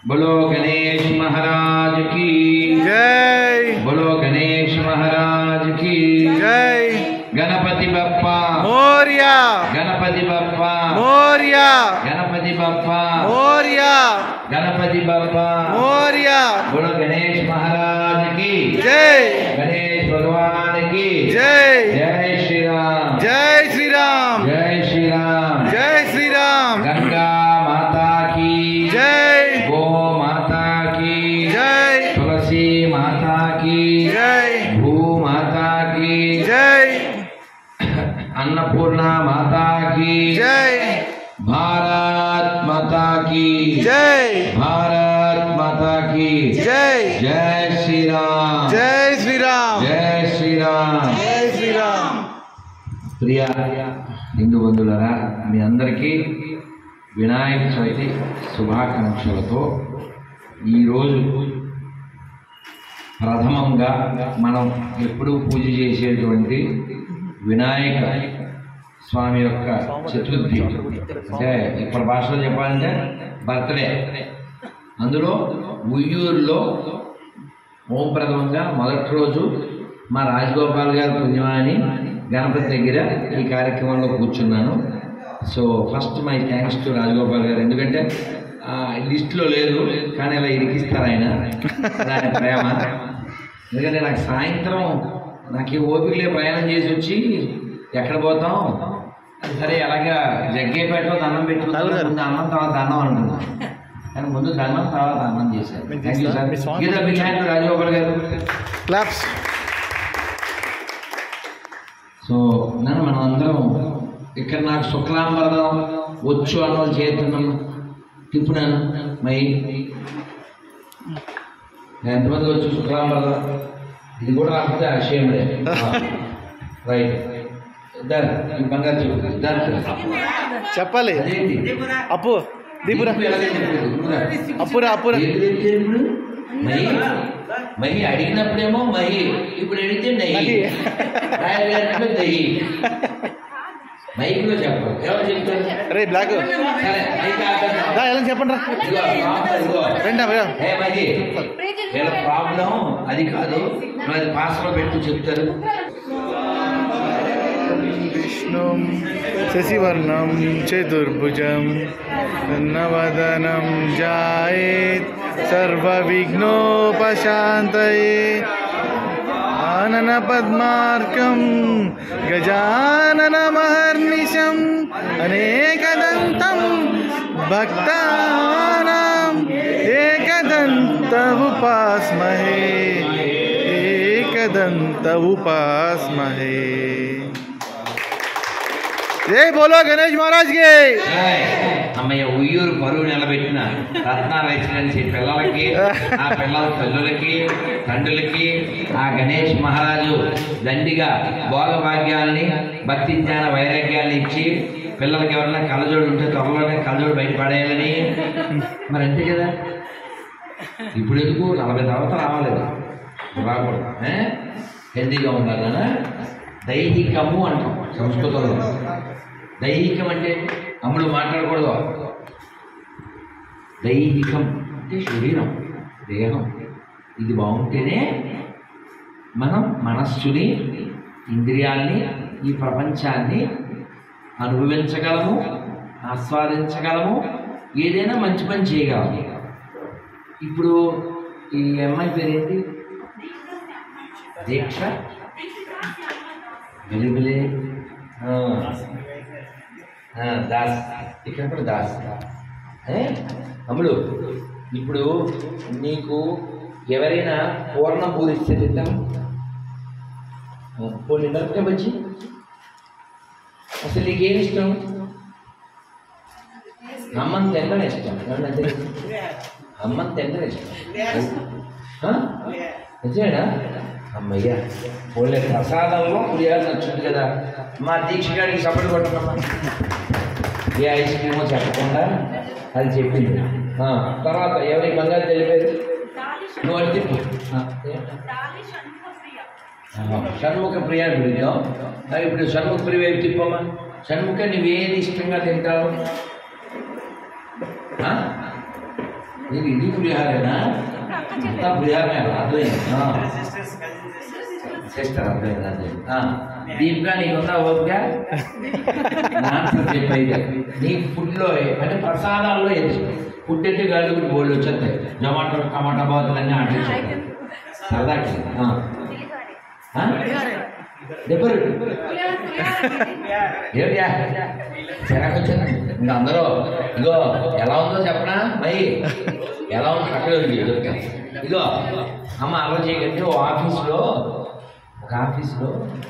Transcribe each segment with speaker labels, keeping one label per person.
Speaker 1: बोलो गणेश महाराज की
Speaker 2: జై
Speaker 1: बोलो गणेश महाराज की
Speaker 2: జై
Speaker 1: गणपति बप्पा
Speaker 2: మోర్యా
Speaker 1: गणपति बप्पा
Speaker 2: మోర్యా
Speaker 1: गणपति बप्पा
Speaker 2: మోర్యా
Speaker 1: गणपति बप्पा
Speaker 2: మోర్యా
Speaker 1: बोलो गणेश महाराज की
Speaker 2: జై
Speaker 1: गणेश भगवान की
Speaker 2: జై
Speaker 1: जय श्री राम
Speaker 2: జై శ్రీరామ్
Speaker 1: जय श्री राम
Speaker 2: జై శ్రీరామ్
Speaker 1: गंगा माता की
Speaker 2: జై
Speaker 1: गो माता की
Speaker 2: జై
Speaker 1: तुलसी माता की
Speaker 2: జై
Speaker 1: भू माता की
Speaker 2: జై
Speaker 1: अन्नपूर्णा माता की
Speaker 2: జై
Speaker 1: भारत माता की
Speaker 2: జై
Speaker 1: भारत माता की
Speaker 2: జై
Speaker 1: जय श्री राम
Speaker 2: జై శ్రీరామ్
Speaker 1: जय श्री राम
Speaker 2: జై శ్రీరామ్
Speaker 1: ప్రియ హిందూ బంధువులరా మీ అందరికీ వినాయక చవితి శుభాకాంక్షలతో ఈరోజు ప్రథమంగా మనం ఎప్పుడూ పూజ చేసేటువంటి వినాయక స్వామి యొక్క చతుర్థి అంటే ఇప్పటి భాషలో చెప్పాలంటే బర్త్డే అందులో ఉయ్యూరులో ఓం ప్రథమంగా మొదటి రోజు మా రాజగోపాల్ గారి పుణ్యమాని గణపతి దగ్గర ఈ కార్యక్రమంలో కూర్చున్నాను so first my thanks to Rajagopal గారు ఎందుకంటే ఆ, లిస్టులో లేదు కానీ ఇలా ఇరికిస్తారు ఆయన దాని ప్రేమ ఎందుకంటే నాకు సాయంత్రం నాకు ఈ ఓపికలే ప్రయాణం చేసి వచ్చి ఎక్కడ పోతాం అది సరే అలాగా జగ్గేపేటలో దండం పెట్టుకుంటాం ముందు అన్నం తర్వాత దండం అనుకున్నాం కానీ ముందు దండం తర్వాత అన్నం చేశారు thank you sir Geetha big hand Rajagopal గారు
Speaker 2: క్లాప్స్
Speaker 1: సో నన్ను మనం అందరం ఇక్కడ నాకు శుక్లాంబరదం వచ్చు అన్న వాళ్ళు చేస్తున్నాను తిప్పునాను మై ఎంతమందికి వచ్చు శుక్లాంబరదం ఇది కూడా రాకపోతే అక్షయముడే రైట్ దాని ఈ బంగారు చెప్పు దాని
Speaker 2: చెప్పాలి
Speaker 1: అదేంటి
Speaker 2: అప్పు దీపురా
Speaker 1: దీపు ఎలాగ చెప్పేది? గురువుగారు.
Speaker 2: అప్పురా అప్పురా
Speaker 1: ఏది తెచ్చారు ఇప్పుడు మహి మహి అడిగినప్పుడేమో మహి ఇప్పుడు అడిగితే నెయ్యి
Speaker 2: నెయ్యి.
Speaker 1: రాయల్ గారిలో నెయ్యి మైక్లో చెప్పరు ఎవరు చెప్తారు
Speaker 2: రే బ్లాక్
Speaker 1: సరే మైక్ ఆపేద్దాం.
Speaker 2: దా ఎలా చెప్పండి రా
Speaker 1: ఇదిగో, ప్రాబ్లం ఇదిగో.
Speaker 2: రండి అయ్యా
Speaker 1: ఏ మహి వీళ్ళ ప్రాబ్లం అది కాదు నువ్వు అది పాస్లో పెట్టు చెప్తారు
Speaker 2: విష్ణుం శశివర్ణం చతుర్భుజం నవదనం జాయేత్ సర్వవిఘ్నోపశాంతయే ఆనన పద్మార్కం గజాననమహర్నిశం అనేకదంతం భక్తానాం ఏకదంత ఉపాస్మహే ఏకదంత ఉపాస్మహే జై బోలో గణేష్ మహారాజ్ కి
Speaker 1: ఏయ్, అమ్మయ్య ఉయ్యూరు పరువు నిలబెట్టిన రత్న రెసిడెన్సీ పిల్లలకి ఆ పిల్లల తల్లులకి తండ్రులకి ఆ గణేష్ మహారాజు దండిగా భోగభాగ్యాలని భక్తి జ్ఞాన వైరాగ్యాన్ని ఇచ్చి పిల్లలకి ఎవరైనా కళ్ళజోడు ఉంటే త్వరలోనే కళ్ళజోడు బయట పడేయాలని మరి అంతే కదా ఇప్పుడు ఎందుకు నలభై తర్వాత రావాలేదు రాకూడదు ఏ? హెల్దీగా ఉండాలనా దైహికము అంటాం సంస్కృతంలో దైహికం అంటే అమ్ముడు మాట్లాడకూడదు దైహికం అంటే శరీరం దేహం ఇది బాగుంటేనే మనం మనస్సుని ఇంద్రియాల్ని ఈ ప్రపంచాన్ని అనుభవించగలము ఆస్వాదించగలము ఏదైనా మంచి పని చేయగలము ఇప్పుడు ఈ అమ్మాయి పేరేంటి దీక్ష వెలుగులే ఆ. ఆ, దాస్ ఇక్కడ కూడా దాస్ ఏ? అమ్ముడు ఇప్పుడు నీకు ఎవరైనా పూర్ణం పూరిస్తే తింటాం పోనీ మిరపకాయ బజ్జి అసలు నీకేమి ఇష్టం అమ్మని తినడం ఇష్టం ఏమన్నా అంతే? అమ్మని తినడం ఇష్టం ఆ? నిజమేనా అమ్మయ్యా పోలే ప్రసాదంలో పులిహార నచ్చుంది కదా మా దీక్ష గారికి సపోర్ట్ కొట్టమ్మా ఏ ఐస్ క్రీమో చెప్పకుండా అది చెప్పింది ఆ, తర్వాత ఎవరికి బంగారు తెలిపారు నువ్వు అది తిప్పు ఆ, ఏ? ఆ, షణ్ముఖ ప్రియ అని పిలుద్దాం ఆ, ఇప్పుడు షణ్ముఖ ప్రియ వైపు తిప్పమ్మా షణ్ముఖ నువ్వేది ఇష్టంగా తింటావు ఆ? ఇది ఇది పులిహారేనా అంతా పులిహారమే అర్థమైంది ఆ. సిస్టర్ అర్థమైంది అర్థమైంది ఆ. దీపికా నీకున్నా ఓపిక ఆన్సర్ చెప్పైతే నీకు ఫుడ్లో అంటే ప్రసాదాల్లో ఏది ఫుడ్ అంటే గాలి బోళ్ళు వచ్చేస్తాయి జొమాటో టమాటా బాతులు అన్నీ ఆర్డర్ చేస్తాయి సరదాకి ఆ. ఆ? చెప్పరు ఏమిటా చిరాకు వచ్చింది ఇంకా అందరూ ఇగో ఎలా ఉందో చెప్పనా మరి ఎలా ఉంది అక్కడ ఉంది ఎదురుగా. ఇగో అమ్మ అలా చేయకండి ఓ ఆఫీస్లో ఒక ఆఫీస్లో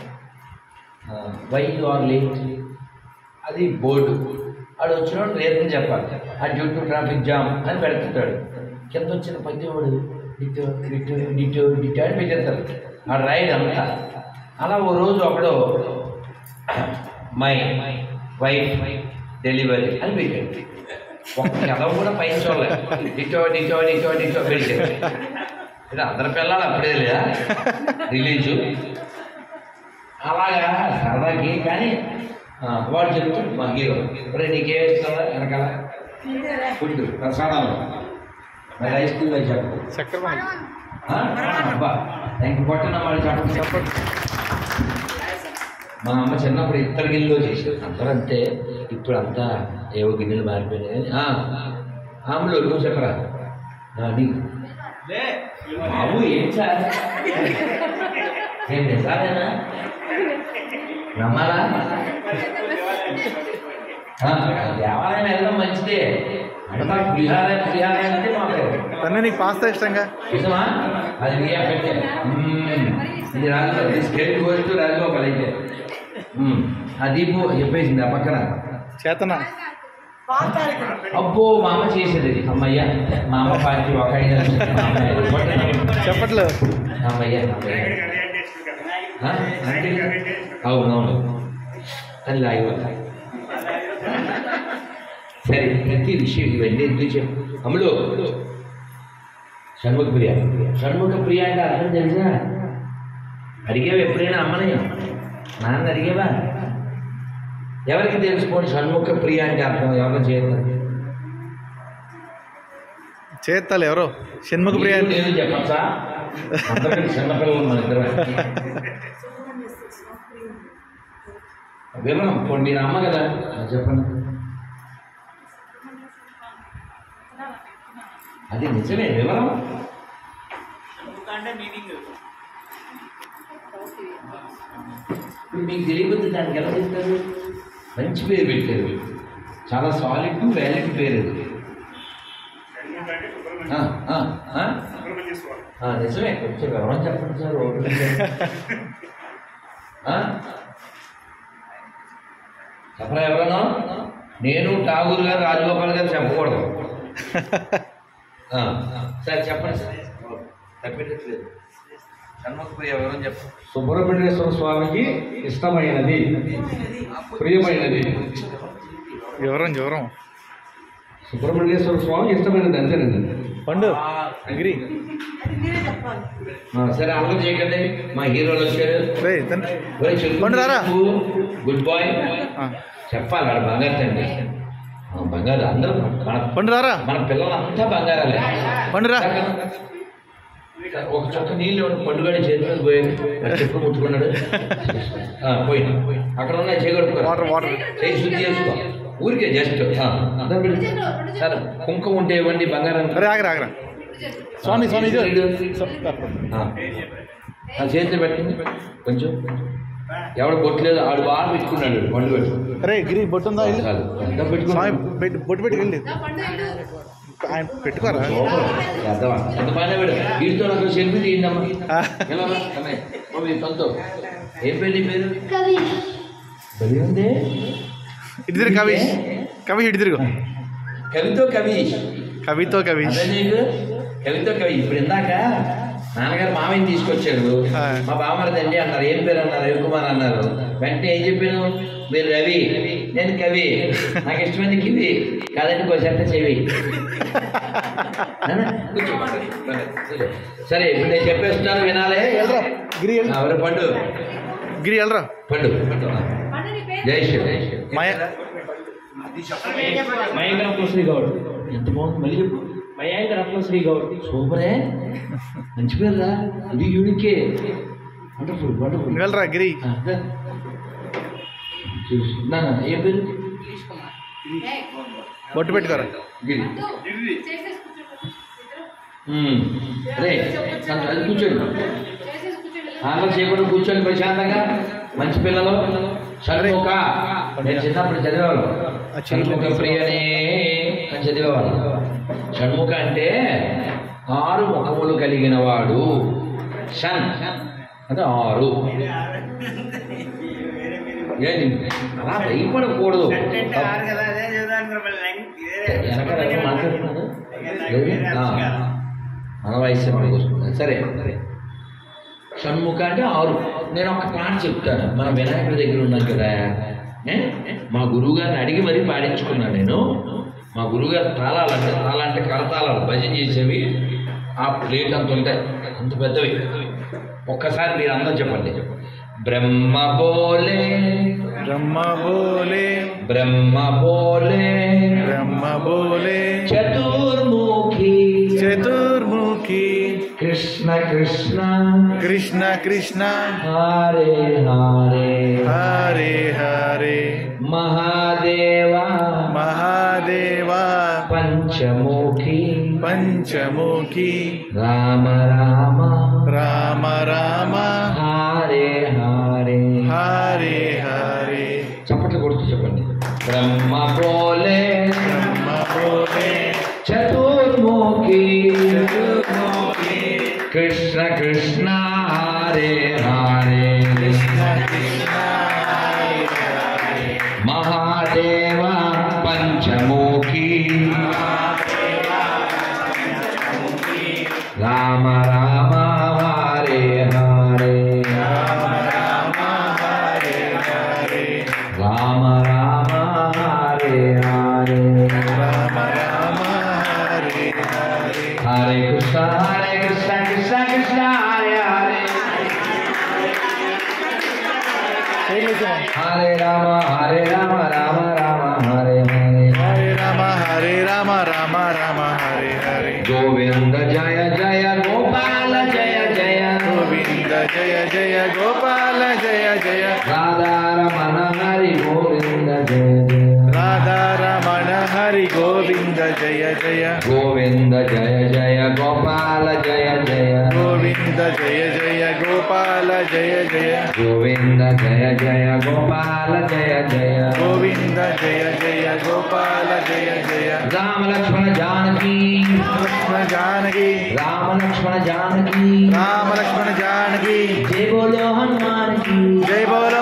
Speaker 1: వై ఆర్ లేట్ అది బోర్డు వాడు వచ్చినప్పుడు రేపు చెప్పాలి ఆ డ్యూ టు ట్రాఫిక్ జామ్ అని పెడుతుంటాడు కింద వచ్చిన పద్యవాడు డిటో డిటో డిటో డిటో అని పెట్టేస్తారు ఆ రైడ్ అంతా అలా ఓ రోజు ఒకడు మై వైఫ్ డెలివరీ అని పెట్టాడు ఒక్క కథ కూడా పైన చూడలేదు డిటో డిటో డిటో డిటో పెట్టాడు ఇది అందరి పిల్లలు అప్పుడే లేదా రిలీజు అలాగా సరదాకి కానీ ఆ, వాడు చెప్తాడు మా హీరో మరి నీకేం ఇస్తావా వెనకాల ఫుడ్ ప్రసాదాలు మరి ఐస్ క్రీమ్ అని చెప్పు
Speaker 2: చక్కెర పొంగల్.
Speaker 1: ఆ? అబ్బా ఇంక కొట్టిన వాళ్ళు చెప్పండి చెప్పండి మా అమ్మ చిన్నప్పుడు ఇద్దరు గిన్నెలో చేసేది అందరూ అంతే ఇప్పుడు అంతా ఏవో గిన్నెలు మారిపోయినాయి కానీ ఆ, ఆమెలో నువ్వు చెప్పరా ఆ, నీకు బాబు ఏం సార్ నేను నిజాలేనా నమ్మాలా ఆ, దేవాలయం వెళ్ళడం మంచిదే అంతా పులిహార పులిహార అంటే మా పేరు
Speaker 2: తన్నే నీకు పాస్తా ఇష్టంగా
Speaker 1: ఇష్టమా అది నీ ఎఫెక్టే మ్మ్. ఇది రాజు ఇది స్టేట్ గోస్ట్ రాజగోపాల్ అయితే మ్మ్. ఆ దీపు చెప్పేసింది ఆ పక్కన
Speaker 2: చేతన
Speaker 1: అబ్బో మా అమ్మ చేసేది ఇది. అమ్మయ్య మా అమ్మ పార్టీ ఒక ఐదు నిమిషాలు. మా అమ్మాయి. కొట్టండి.
Speaker 2: చెప్పట్లు
Speaker 1: అమ్మయ్య అమ్మయ్య ఆ? అంటే అవునవును అని లాగేవాళ్ళు సరే ప్రతి విషయం ఇవన్నీ ఎందుకు చెప్పు అమ్ముడు షణ్ముఖ ప్రియ షణ్ముఖ ప్రియ అంటే అర్థం తెలుసా అడిగేవా ఎప్పుడైనా అమ్మని నాన్న అడిగేవా ఎవరికి తెలుసుకోండి షణ్ముఖ ప్రియ అంటే అర్థం ఎవరిని చేస్తారు
Speaker 2: చేస్తాలు ఎవరో షణ్ముఖ ప్రియ
Speaker 1: నీకు నేను చెప్పచ్చా అందరికీ చిన్నపిల్లలు మన ఇద్దరు వివరం ఇప్పుడు మీరు అమ్మ కదా అది చెప్పండి అది నిజమే వివరం ఇప్పుడు మీకు తెలియకపోతే దానికి ఎలా చెప్తారు మంచి పేరు పెట్టారు చాలా సాలిడ్ వ్యాలిడ్ పేరు అది ఆ, ఆ, ఆ? ఆ, నిజమే కొంచెం వివరం చెప్పండి సార్ ఓపిక లేదు. ఆ? చెప్పరా ఎవరన్నా నేను ఠాగూర్ గారు రాజగోపాల్ గారు చెప్పకూడదు ఆ, సరే చెప్పండి సార్ తప్పెట్టట్లేదు షణ్ముఖప్రియ వివరం చెప్పండి
Speaker 3: సుబ్రహ్మణ్యేశ్వర స్వామికి ఇష్టమైనది ప్రియమైనది
Speaker 2: వివరం వివరం
Speaker 3: సుబ్రహ్మణ్యేశ్వర స్వామి ఇష్టమైనది అంతేనండి
Speaker 2: పండు గిరి
Speaker 1: ఆ, సరే అర్థం చేయకండి మా హీరోలు వచ్చారు
Speaker 2: రే తన్
Speaker 1: ఒరేయ్ చెప్పు.
Speaker 2: పండు రారా.
Speaker 1: గుడ్ బాయ్
Speaker 2: ఆ,
Speaker 1: చెప్పాలి వాడు బంగారు తండ్రి ఆ, బంగారు అందరూ మన
Speaker 2: పండు రారా
Speaker 1: మన పిల్లలంతా బంగారాలే
Speaker 2: పండు రా
Speaker 1: ఒక చుక్క నీళ్ళు ఇవ్వండి, పండుగడి చేతి మీద పోయాడు వాడు చెప్పు ముట్టుకున్నాడు ఆ, పోయినా అక్కడ ఉన్నాయి చేయగడుకో
Speaker 2: వాటర్ వాటర్
Speaker 1: చేయి శుద్ధి చేసుకో ఊరికే జస్ట్ సరే కుంకుమ ఉంటే ఇవ్వండి బంగారం
Speaker 2: అరే ఆగరా ఆగరా స్వామి స్వామి ఇది
Speaker 1: ఆ. ఆ చేతిలో పెట్టండి కొంచెం ఎవడు కొట్టలేదు ఆడు బాగా పెట్టుకున్నాడు పండు పెట్టు
Speaker 2: అరే గిరి బొట్టు ఉందా ఇల్లు
Speaker 1: చాలు. ఎంత
Speaker 2: స్వామి
Speaker 1: పెట్టుకున్నాడు
Speaker 2: పెట్టి బొట్టు పెట్టి వెళ్ళి ఆయన పెట్టుకోరా
Speaker 1: అర్థమా? ఎంత బాగానే పెడు వీటితో నాకు సెల్ఫీ తీయండమ్మా
Speaker 2: ఆ.
Speaker 1: ఎలా రా? అమ్మాయి, ఓ మీ సొంతం ఏం పేరు నీ పేరు బలి ఉంది
Speaker 2: ఇటు తిరుగు కవిష్ కవిష్ ఇటు తిరుగు
Speaker 1: కవితో కవి
Speaker 2: కవితో కవిష్
Speaker 1: అదే నీకు కవితో కవి ఇప్పుడు ఇందాక నాన్నగారు మామయ్యని తీసుకొచ్చాడు
Speaker 2: ఆ.
Speaker 1: మా బామ్మరదండి అన్నారు ఏం పేరు అన్నారు రవికుమార్ అన్నారు వెంటనే ఏం చెప్పాను మీరు రవి నేను కవి నాకు ఇష్టమైంది కివి కాదండి కొంచెంత చెవి నాన్న, కూర్చో. కూర్చో. సరే ఇప్పుడు నేను చెప్పేస్తున్నాను వినాలే
Speaker 2: వెళ్ళరా గిరి వెళ్ళు.
Speaker 1: ఎవరు పండు
Speaker 2: గిరి వెళ్ళరా
Speaker 1: పండు జై శ్రీ జై శ్రీ
Speaker 2: మాయ
Speaker 3: మహేంద్ర కృష్ణ గౌడ్
Speaker 1: ఎంత బాగుంది మళ్ళీ చెప్పు
Speaker 4: మయాంక రత్నశ్రీ గౌడ్
Speaker 1: సూపరే మంచి పేరురా ఇది యూనికే వండర్ఫుల్ వండర్ఫుల్
Speaker 2: వెళ్ళరా గిరి
Speaker 1: ఏ పేరు
Speaker 2: బొట్టు పెట్టుకోరా
Speaker 1: గిరి ఉమ్. రే నన్ను అది కూర్చోండి ఆటలు చేయకుండా కూర్చొని ప్రశాంతంగా మంచి పిల్లలు షణ్ముఖ నేను చిన్నప్పుడు చదివేవాళ్ళు షణ్ముఖ ప్రియనే అని చదివేవాళ్ళు షణ్ముఖ అంటే ఆరు ముఖములు కలిగిన వాడు షణ్ అంటే ఆరు ఏంటి అలా భయపడకూడదు వెనక ఎవరు మాట్లాడుతున్నారు ఏది? ఆ, మన వయసు వాళ్ళు కూర్చున్నారు. సరే షణ్ముఖ అంటే ఆరు నేను ఒక పాట చెప్తాను మన వినాయకుడి దగ్గర ఉన్నాను కదా ఏ? మా గురువు గారిని అడిగి మరీ పాడించుకున్నాను నేను మా గురువుగారు తాళాలంటే తాళాలంటే కరతాళాలు భజన చేసేవి ఆ ప్లేట్ అంత ఉంటాయి అంత పెద్దవి ఒక్కసారి మీరు అందరూ చెప్పండి బ్రహ్మ బోలే
Speaker 2: బ్రహ్మ బోలే
Speaker 1: బ్రహ్మ బోలే
Speaker 2: బ్రహ్మ బోలే
Speaker 1: చతుర్ముఖి
Speaker 2: చతుర్ముఖి
Speaker 1: కృష్ణ కృష్ణ
Speaker 2: కృష్ణ కృష్ణ
Speaker 1: హరే హరే
Speaker 2: హరే హరే
Speaker 1: మహాదేవ
Speaker 2: మహాదేవ
Speaker 1: పంచముఖి
Speaker 2: పంచముఖి
Speaker 1: రామ రామ
Speaker 2: రామ రామ
Speaker 1: హరే హరే
Speaker 2: హరే హరే
Speaker 1: చప్పట్లు కొడుతూ చెప్పండి బ్రహ్మ బోలే
Speaker 2: బ్రహ్మ బోలే
Speaker 1: చతుర్ముఖి
Speaker 2: చతుర్ముఖి
Speaker 1: కృష్ణ కృష్ణ హరే హరే
Speaker 2: కృష్ణ కృష్ణ హరే హరే
Speaker 1: మహాదేవ పంచముఖి రామ రామ హరే హరే
Speaker 2: రామ రామ హరే హరే
Speaker 1: రామ రామ హరే హరే
Speaker 2: రామ రామ హరే హరే
Speaker 1: హరే కృష్ణ హరే కృష్ణ కృష్ణ కృష్ణ హరే హరే హరే రామ హరే రామ రామ రామ హరే హరే
Speaker 2: హరే రామ హరే రామ రామ రామ హరే హరే
Speaker 1: గోవింద జయ జయ గోపాల జయ జయ
Speaker 2: గోవింద జయ జయ గోపాల జయ జయ
Speaker 1: రాధారమణ హరి గోవింద జయ జయ
Speaker 2: రాధా రమణ హరి గోవింద జయ జయ
Speaker 1: గోవింద జయ జయ గోపాల జయ జయ
Speaker 2: గోవింద జయ జయ గోపాల జయ జయ
Speaker 1: గోవింద జయ జయ గోపాల జయ జయ
Speaker 2: గోవింద జయ జయ గోపాల జయ జయ
Speaker 1: రామ లక్ష్మణ జానకి
Speaker 2: లక్ష్మణ జానకి
Speaker 1: రామ లక్ష్మణ జానకి
Speaker 2: రామ లక్ష్మణ జానకి
Speaker 1: జయ బోలో హనుమాన్ కి
Speaker 2: జై బోల